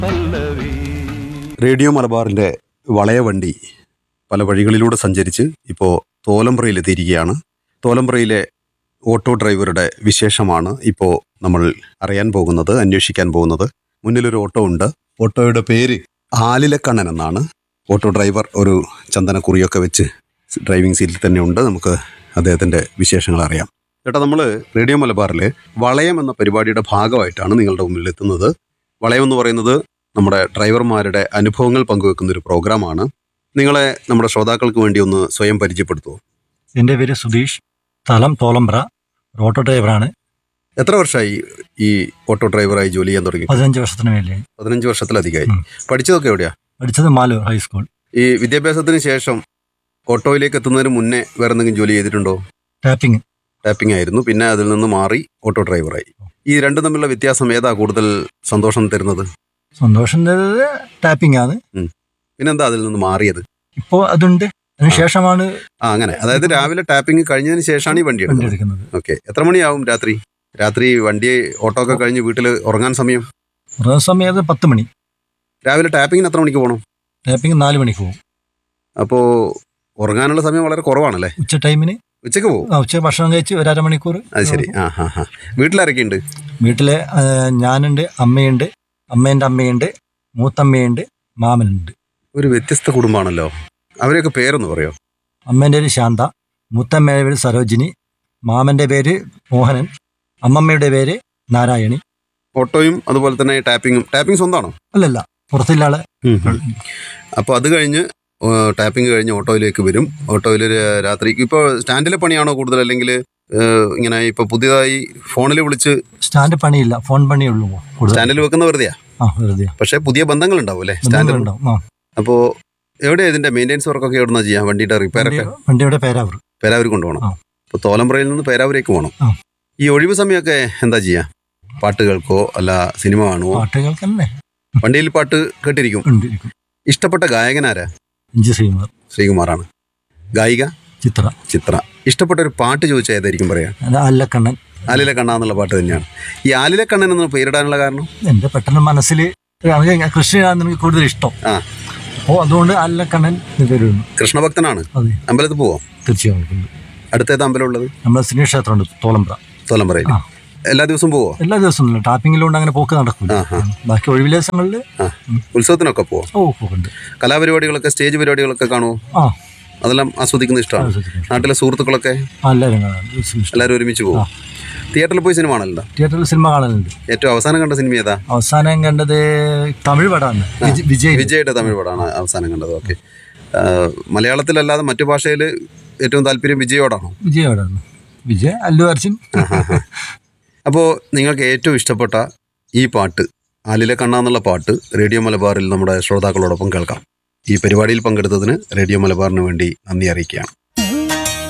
Radio മലബാറിൻ്റെ വളയവണ്ടി പല വഴികളിലൂടെ സഞ്ചരിച്ച് ഇപ്പോൾ തോലമ്പ്രയിലെത്തിയിരിക്കുകയാണ് തോലമ്പ്രയിലെ ഓട്ടോ ഡ്രൈവറുടെ വിശേഷമാണ് ഇപ്പോൾ നമ്മൾ അറിയാൻ പോകുന്നത് അന്വേഷിക്കാൻ പോകുന്നത് മുന്നിലൊരു ഓട്ടോ ഉണ്ട് ഓട്ടോയുടെ പേര് ആലിലക്കണ്ണൻ എന്നാണ് ഓട്ടോ ഡ്രൈവർ ഒരു ചന്ദനക്കുറിയൊക്കെ വെച്ച് ഡ്രൈവിംഗ് സീറ്റിൽ തന്നെ ഉണ്ട് നമുക്ക് അദ്ദേഹത്തിൻ്റെ വിശേഷങ്ങൾ അറിയാം ചേട്ടാ നമ്മൾ റേഡിയോ മലബാറിൽ വളയം എന്ന പരിപാടിയുടെ ഭാഗമായിട്ടാണ് നിങ്ങളുടെ മുമ്പിൽ എത്തുന്നത് വളയം എന്ന് പറയുന്നത് നമ്മുടെ ഡ്രൈവർമാരുടെ അനുഭവങ്ങൾ പങ്കുവെക്കുന്ന ഒരു പ്രോഗ്രാമാണ് നിങ്ങളെ നമ്മുടെ ശ്രോതാക്കൾക്ക് വേണ്ടി ഒന്ന് സ്വയം പരിചയപ്പെടുത്തുമോ എൻ്റെ പേര് സുധീഷ് സ്ഥലം തോലമ്പ്ര ഒരു ഓട്ടോ ഡ്രൈവറാണ് എത്ര വർഷമായി ഈ ഓട്ടോ ഡ്രൈവറായി ജോലി ചെയ്യാൻ തുടങ്ങി പതിനഞ്ച് വർഷത്തിന് മേലെ പതിനഞ്ച് വർഷത്തിലധികമായി ഉം. പഠിച്ചതൊക്കെ എവിടെയാ പഠിച്ചത് മാലൂർ ഹൈസ്കൂൾ ഈ വിദ്യാഭ്യാസത്തിന് ശേഷം ഓട്ടോയിലേക്ക് എത്തുന്നതിന് മുന്നേ വേറെ എന്തെങ്കിലും ജോലി ചെയ്തിട്ടുണ്ടോ ടാപ്പിംഗ് ടാപ്പിംഗ് ആയിരുന്നു പിന്നെ അതിൽ നിന്ന് മാറി ഓട്ടോ ഡ്രൈവറായി ഈ രണ്ടും തമ്മിലുള്ള വ്യത്യാസം ഏതാ കൂടുതൽ സന്തോഷം തരുന്നത് സന്തോഷം തരുന്നത് ടാപ്പിംഗ് ആണ് പിന്നെന്താ അതിൽ നിന്ന് മാറിയത് ഇപ്പോൾ അതുണ്ട് അതിനുശേഷമാണ് ആ അങ്ങനെ അതായത് രാവിലെ ടാപ്പിംഗ് കഴിഞ്ഞതിന് ശേഷമാണ് ഈ വണ്ടി വണ്ടി എടുക്കുന്നത് എടുക്കുന്നത് ഓക്കെ എത്ര മണിയാവും രാത്രി രാത്രി വണ്ടി ഓട്ടോ ഒക്കെ കഴിഞ്ഞ് വീട്ടിൽ ഉറങ്ങാൻ സമയം കുറേ സമയത്ത് പത്ത് മണി രാവിലെ ടാപ്പിങ്ങിന് എത്ര മണിക്ക് പോകണം ടാപ്പിംഗ് നാല് മണിക്ക് പോകും അപ്പോൾ ഉറങ്ങാനുള്ള സമയം വളരെ കുറവാണല്ലേ ഉച്ച ടൈമിന് ഉച്ചക്ക് പോകും ആ, ഉച്ച ഭക്ഷണം കഴിച്ച് ഒരു അരമണിക്കൂർ അത് ശരി ആ ഹാ ഹാ വീട്ടിലാരൊക്കെ ഉണ്ട് വീട്ടിലെ ആ, ഞാനുണ്ട് അമ്മയുണ്ട് അമ്മേൻ്റെ അമ്മയുണ്ട് മൂത്തമ്മയുണ്ട് മാമനുണ്ട് ഒരു വ്യത്യസ്ത കുടുംബമാണല്ലോ അവരെയൊക്കെ പേരൊന്ന് പറയോ അമ്മേൻ്റെ പേര് ശാന്ത മൂത്തമ്മയുടെ പേര് സരോജിനി മാമൻ്റെ പേര് മോഹനൻ അമ്മമ്മയുടെ പേര് നാരായണി ഓട്ടോയും അതുപോലെ തന്നെ ടാപ്പിങ്ങും ടാപ്പിംഗ് സ്വന്തമാണോ അല്ലല്ല പുറത്തുള്ള ആളെ അപ്പോൾ അത് കഴിഞ്ഞ് ടാപ്പിംഗ് കഴിഞ്ഞ് ഓട്ടോയിലേക്ക് വരും ഓട്ടോയിൽ രാത്രി ഇപ്പോൾ സ്റ്റാൻഡിലെ പണിയാണോ കൂടുതൽ അല്ലെങ്കിൽ ഏഹ്, ഇങ്ങനെ ഇപ്പോൾ പുതിയതായി ഫോണിൽ വിളിച്ച് സ്റ്റാൻഡ് പണിയില്ല ഫോൺ പണിയേ ഉള്ളൂ കൂടുതൽ സ്റ്റാൻഡിൽ വെക്കുന്ന വെറുതെയാ ആ വെറുതെ പക്ഷേ പുതിയ ബന്ധങ്ങൾ ഉണ്ടാവും അല്ലേ സ്റ്റാൻഡിൽ ഉണ്ടാവും ആ അപ്പോൾ എവിടെയാ ഇതിന്റെ മെയിൻ്റെനൻസ് വർക്കൊക്കെ എവിടുന്നാ ചെയ്യാം വണ്ടിയുടെ റിപ്പയർ ഒക്കെ വണ്ടി- വണ്ടിയുടെ പേരാവർ പേരാവൂർ കൊണ്ടുപോകണം ആ. അപ്പോൾ തോലമ്പ്രയിൽ നിന്ന് പേരാവൂരേക്ക് പോകണം ആ. ഈ ഒഴിവ് സമയമൊക്കെ എന്താ ചെയ്യാ പാട്ട് കേൾക്കോ അല്ല സിനിമ കാണുമോ പാട്ടുകൾക്ക് തന്നെ വണ്ടിയിൽ പാട്ട് കേട്ടിരിക്കും ഉണ്ട് ഇരിക്കും. ഇഷ്ടപ്പെട്ട ഗായകനാരാ ഇഞ്ചി ശ്രീമാർ ശ്രീകുമാറാണ് ഗായിക ചിത്ര ചിത്ര ഇഷ്ടപ്പെട്ട ഒരു പാട്ട് ചോദിച്ചാൽ ഏതായിരിക്കും പറയാ അത് അല്ലക്കണ്ണൻ ആലിലെ കണ്ണ എന്നുള്ള പാട്ട് തന്നെയാണ് ഈ ആലിലെ കണ്ണൻ എന്ന് പേരിടാനുള്ള കാരണം എൻ്റെ പെട്ടെന്ന് മനസ്സിൽ കൃഷിയാണ് എനിക്ക് കൂടുതൽ ഇഷ്ടം ആ അപ്പോൾ അതുകൊണ്ട് അല്ലക്കണ്ണൻ എന്ന് പേര് വന്നു കൃഷ്ണഭക്തനാണ് അതെ അമ്പലത്തിൽ പോവോ തീർച്ചയായും ഉണ്ട് അടുത്തേത് അമ്പലം ഉള്ളത് നമ്മളെ സിനി ക്ഷേത്രമുണ്ട് തോളമ്പ്ര തോലമ്പറയിൽ ആ. എല്ലാ ദിവസവും പോവോ എല്ലാ ദിവസവും ഇല്ല ടാപ്പിങ്ങിലുകൊണ്ട് അങ്ങനെ പോക്ക് നടക്കില്ല ആ, ആ. ബാക്കി ഒഴിവ് ദിവസങ്ങളിൽ ആ ഉത്സവത്തിനൊക്കെ പോവോ ഓ പോക്കുണ്ട് കലാപരിപാടികളൊക്കെ സ്റ്റേജ് പരിപാടികളൊക്കെ കാണുമോ ആ അതെല്ലാം ആസ്വദിക്കുന്ന ഇഷ്ടമാണ് ആസ്വദിക്കുന്നു. നാട്ടിലെ സുഹൃത്തുക്കളൊക്കെ ആ എല്ലാവരും കാണാൻ ഇഷ്ടം. എല്ലാവരും ഒരുമിച്ച് പോകും തിയേറ്ററിൽ പോയി സിനിമ കാണലുണ്ടോ തിയേറ്ററിൽ സിനിമ കാണലുണ്ട് ഏറ്റവും അവസാനം കണ്ട സിനിമ ഏതാ അവസാനം കണ്ടത് തമിഴ് പടമാണ് വിജയ്- വിജയ് വിജയുടെ തമിഴ് പടമാണ് അവസാനം കണ്ടത് ഓക്കെ മലയാളത്തിലല്ലാതെ മറ്റു ഭാഷയിൽ ഏറ്റവും താല്പര്യം വിജയോടാണോ വിജയ് പടമാണ് വിജയ് അല്ലു അർജുൻ അപ്പോൾ നിങ്ങൾക്ക് ഏറ്റവും ഇഷ്ടപ്പെട്ട ഈ പാട്ട് ആലിലെ കണ്ണ എന്നുള്ള പാട്ട് റേഡിയോ മലബാറിൽ നമ്മുടെ ശ്രോതാക്കളോടൊപ്പം കേൾക്കാം ഈ പരിപാടിയിൽ പങ്കെടുത്തതിന് റേഡിയോ മലബാറിന് വേണ്ടി നന്ദി അറിയിക്കുകയാണ്